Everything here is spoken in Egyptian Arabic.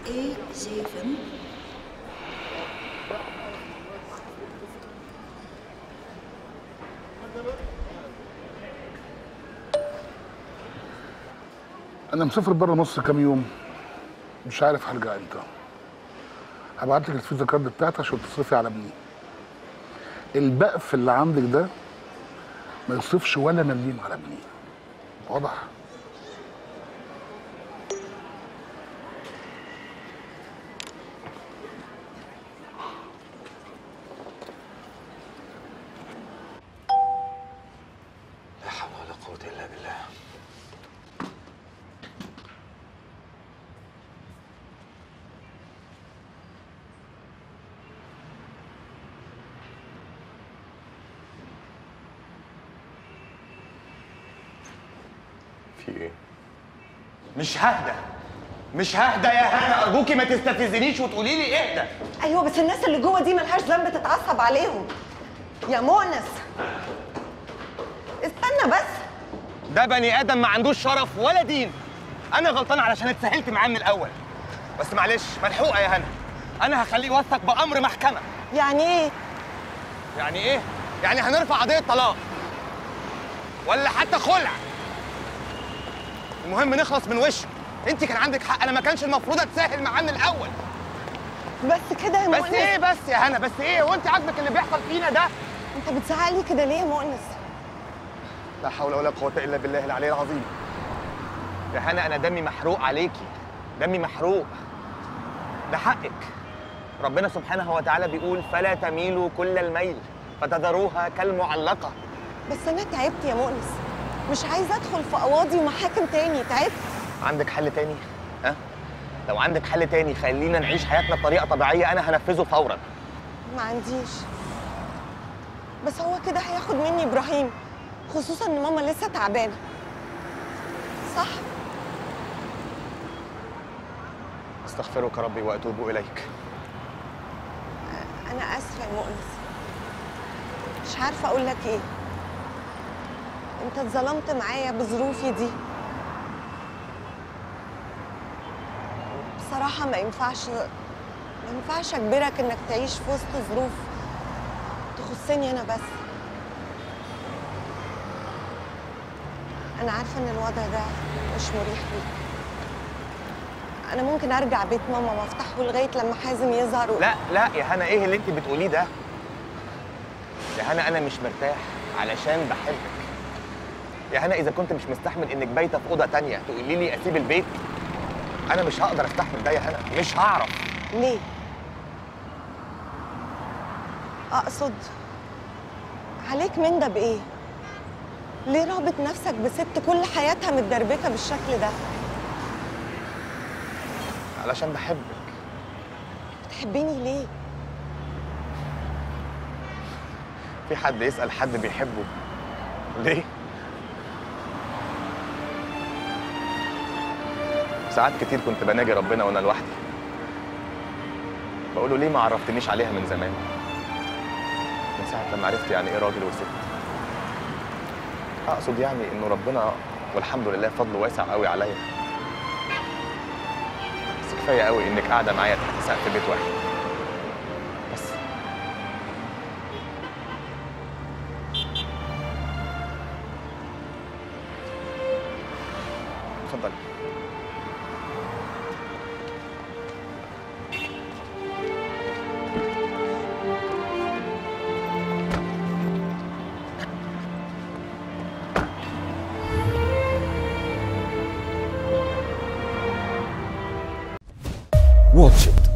A7 انا مسافر بره مصر كام يوم مش عارف هرجع امتى هبعت لك الفيزا كارد بتاعتي عشان تصرفي على ابني البقف اللي عندك ده ما يصرفش ولا مليم على ابني واضح لا حول ولا قوة إلا بالله في ايه؟ مش ههدى مش ههدى يا هنا ارجوكي ما تستفزنيش وتقولي لي اهدى ايوه بس الناس اللي جوه دي ملهاش ذنب تتعصب عليهم يا مؤنس استنى بس ده بني ادم ما عندوش شرف ولا دين انا غلطان علشان اتسهلت معاه من الاول بس معلش ملحوقه يا هنا انا هخليه يوثق بامر محكمه يعني ايه يعني ايه يعني هنرفع قضيه طلاق ولا حتى خلع المهم نخلص من وشه انت كان عندك حق انا ما كانش المفروض اتساهل معاه من الاول بس كده يا بس مؤنس ايه بس يا هنا بس ايه وانت عاجبك اللي بيحصل فينا ده انت بتزعلي كده ليه يا مؤنس لا حول ولا قوة إلا بالله العلي العظيم. يا هنا أنا دمي محروق عليكي، دمي محروق. ده حقك. ربنا سبحانه وتعالى بيقول فلا تميلوا كل الميل فتذروها كالمعلقة. بس انا تعبت يا مؤنس مش عايزه ادخل في قواضي ومحاكم تاني تعبت عندك حل تاني؟ ها؟ لو عندك حل تاني خلينا نعيش حياتنا بطريقة طبيعية أنا هنفذه فورا. ما عنديش بس هو كده هياخد مني ابراهيم خصوصا ان ماما لسه تعبانه صح أستغفرك ربي وأتوب إليك. انا اسفه يا مؤنس مش عارفه اقول لك ايه انت اتظلمت معايا بظروفي دي بصراحه ما ينفعش ما ينفعش اجبرك انك تعيش في وسط ظروف تخصني انا بس انا عارفه ان الوضع ده مش مريح ليك انا ممكن ارجع بيت ماما وافتحه لغايه لما حازم يظهر و... لا لا يا هنا ايه اللي انت بتقوليه ده يا هنا انا مش مرتاح علشان بحبك يا هنا اذا كنت مش مستحمل انك بايته في اوضه تانية تقولي لي اسيب البيت انا مش هقدر استحمل ده يا هنا مش هعرف ليه؟ أقصد عليك من ده بإيه؟ ليه رابط نفسك بست كل حياتها متدربكة بالشكل ده؟ علشان بحبك بتحبيني ليه؟ في حد يسال حد بيحبه ليه ساعات كتير كنت بناجي ربنا وانا لوحدي بقول له ليه ما عرفتنيش عليها من زمان من ساعه لما عرفت يعني ايه راجل وست اقصد يعني انه ربنا والحمد لله فضله واسع قوي عليا بس كفايه قوي انك قاعده معايا تحت سقف بيت واحد بس اتفضلي واتش إت